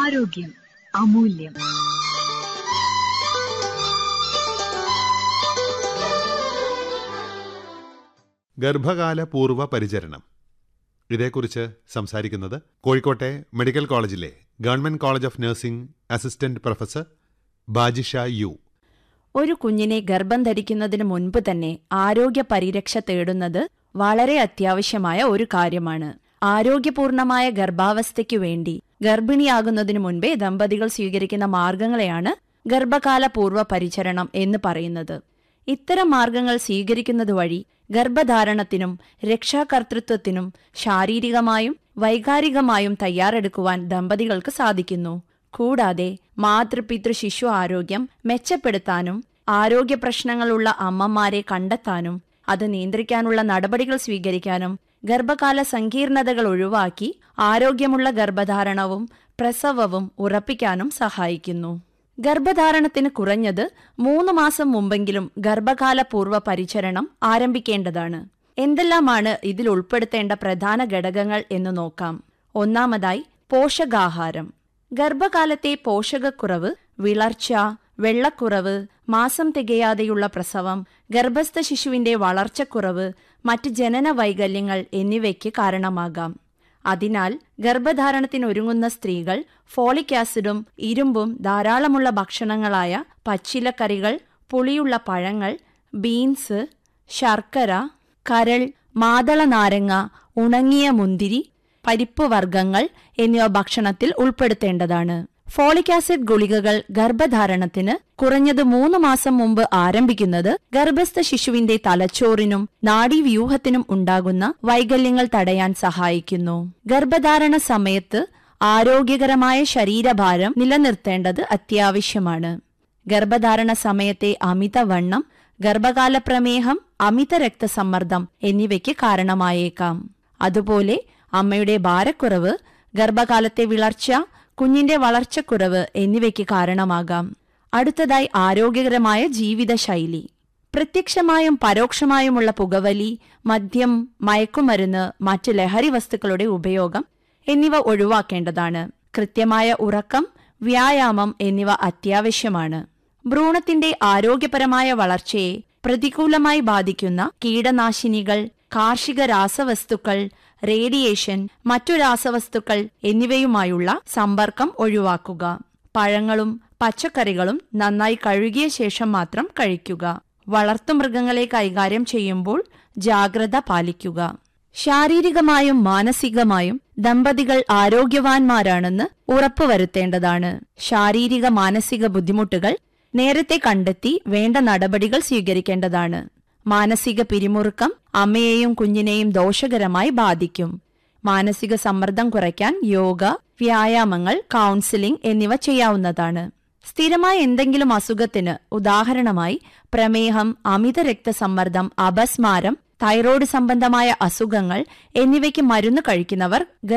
ആരോഗ്യം അമൂല്യം ഗർഭകാല പൂർവ്വ പരിചരണം ഇതേക്കുറിച്ച് സംസാരിക്കുന്നത് കോഴിക്കോട്ടെ മെഡിക്കൽ കോളേജിലെ government college of nursing assistant professor Bajisha U ഒരു കുഞ്ഞിനെ ഗർഭം ധരിക്കുന്നതിന് മുൻപ് തന്നെ ആരോഗ്യ പരിരക്ഷ തേടുന്നത് വളരെ അത്യാവശ്യമായ ഒരു കാര്യമാണ് ആരോഗ്യപൂർണമായ ഗർഭാവസ്ഥയ്ക്കു വേണ്ടി ഗർഭിണിയാകുന്നതിനു മുൻപേ ദമ്പതികൾ സ്വീകരിക്കുന്ന മാർഗങ്ങളെയാണ് ഗർഭകാല പൂർവ്വ പരിചരണം എന്ന് പറയുന്നത് ഇത്തരം മാർഗങ്ങൾ സ്വീകരിക്കുന്നത് വഴി ഗർഭധാരണത്തിനും രക്ഷാകർതൃത്വത്തിനും ശാരീരികമായും വൈകാരികമായും തയ്യാറെടുക്കുവാൻ ദമ്പതികൾക്ക് സാധിക്കുന്നു കൂടാതെ മാതൃപിതൃ ശിശു ആരോഗ്യം മെച്ചപ്പെടുത്താനും ആരോഗ്യ പ്രശ്നങ്ങളുള്ള അമ്മമാരെ കണ്ടെത്താനും അത് നിയന്ത്രിക്കാനുള്ള നടപടികൾ സ്വീകരിക്കാനും ഗർഭകാല സങ്കീർണതകൾ ഒഴിവാക്കി ആരോഗ്യമുള്ള ഗർഭധാരണവും പ്രസവവും ഉറപ്പിക്കാനും സഹായിക്കുന്നു ഗർഭധാരണത്തിന് കുറഞ്ഞത് മൂന്ന് മാസം മുമ്പെങ്കിലും ഗർഭകാല പൂർവ്വ പരിചരണം ആരംഭിക്കേണ്ടതാണ് എന്തെല്ലാമാണ് ഇതിൽ ഉൾപ്പെടുത്തേണ്ട പ്രധാന ഘടകങ്ങൾ എന്ന് നോക്കാം ഒന്നാമതായി പോഷകാഹാരം ഗർഭകാലത്തെ പോഷകക്കുറവ് വിളർച്ച വെള്ളക്കുറവ് മാസം തികയാതെയുള്ള പ്രസവം ഗർഭസ്ഥ ശിശുവിന്റെ വളർച്ചക്കുറവ് മറ്റ് ജനന വൈകല്യങ്ങൾ എന്നിവയ്ക്ക് കാരണമാകാം അതിനാൽ ഗർഭധാരണത്തിനൊരുങ്ങുന്ന സ്ത്രീകൾ ഫോളിക് ആസിഡും ഇരുമ്പും ധാരാളമുള്ള ഭക്ഷണങ്ങളായ പച്ചിലക്കറികൾ പുളിയുള്ള പഴങ്ങൾ ബീൻസ് ശർക്കര കരൾ മാതള നാരങ്ങ ഉണങ്ങിയ മുന്തിരി പരിപ്പ് വർഗ്ഗങ്ങൾ എന്നിവ ഭക്ഷണത്തിൽ ഉൾപ്പെടുത്തേണ്ടതാണ് ഫോളിക് ആസിഡ് ഗുളികകൾ ഗർഭധാരണത്തിന് കുറഞ്ഞത് മൂന്ന് മാസം മുമ്പ് ആരംഭിക്കുന്നത് ഗർഭസ്ഥ ശിശുവിന്റെ തലച്ചോറിനും നാഡീവ്യൂഹത്തിനും ഉണ്ടാകുന്ന വൈകല്യങ്ങൾ തടയാൻ സഹായിക്കുന്നു ഗർഭധാരണ സമയത്ത് ആരോഗ്യകരമായ ശരീരഭാരം നിലനിർത്തേണ്ടത് അത്യാവശ്യമാണ് ഗർഭധാരണ സമയത്തെ അമിതവണ്ണം ഗർഭകാല പ്രമേഹം അമിത രക്തസമ്മർദ്ദം എന്നിവയ്ക്ക് കാരണമായേക്കാം അതുപോലെ അമ്മയുടെ ഭാരക്കുറവ് ഗർഭകാലത്തെ വിളർച്ച കുഞ്ഞിന്റെ വളർച്ചക്കുറവ് എന്നിവയ്ക്ക് കാരണമാകാം അടുത്തതായി ആരോഗ്യകരമായ ജീവിതശൈലി പ്രത്യക്ഷമായും പരോക്ഷമായുമുള്ള പുകവലി മദ്യം മയക്കുമരുന്ന് മറ്റ് ലഹരി വസ്തുക്കളുടെ ഉപയോഗം എന്നിവ ഒഴിവാക്കേണ്ടതാണ് കൃത്യമായ ഉറക്കം വ്യായാമം എന്നിവ അത്യാവശ്യമാണ് ഭ്രൂണത്തിന്റെ ആരോഗ്യപരമായ വളർച്ചയെ പ്രതികൂലമായി ബാധിക്കുന്ന കീടനാശിനികൾ കാർഷിക രാസവസ്തുക്കൾ റേഡിയേഷൻ മറ്റു രാസവസ്തുക്കൾ എന്നിവയുമായുള്ള സമ്പർക്കം ഒഴിവാക്കുക പഴങ്ങളും പച്ചക്കറികളും നന്നായി കഴുകിയ ശേഷം മാത്രം കഴിക്കുക വളർത്തുമൃഗങ്ങളെ കൈകാര്യം ചെയ്യുമ്പോൾ ജാഗ്രത പാലിക്കുക ശാരീരികമായും മാനസികമായും ദമ്പതികൾ ആരോഗ്യവാന്മാരാണെന്ന് ഉറപ്പുവരുത്തേണ്ടതാണ് ശാരീരിക മാനസിക ബുദ്ധിമുട്ടുകൾ നേരത്തെ കണ്ടെത്തി വേണ്ട നടപടികൾ സ്വീകരിക്കേണ്ടതാണ് മാനസിക പിരിമുറുക്കം അമ്മയെയും കുഞ്ഞിനെയും ദോഷകരമായി ബാധിക്കും മാനസിക സമ്മർദ്ദം കുറയ്ക്കാൻ യോഗ വ്യായാമങ്ങൾ കൗൺസിലിംഗ് എന്നിവ ചെയ്യാവുന്നതാണ് സ്ഥിരമായ എന്തെങ്കിലും അസുഖത്തിന് ഉദാഹരണമായി പ്രമേഹം അമിത രക്തസമ്മർദ്ദം അപസ്മാരം തൈറോയ്ഡ് സംബന്ധമായ അസുഖങ്ങൾ എന്നിവയ്ക്ക് മരുന്ന് കഴിക്കുന്നവർ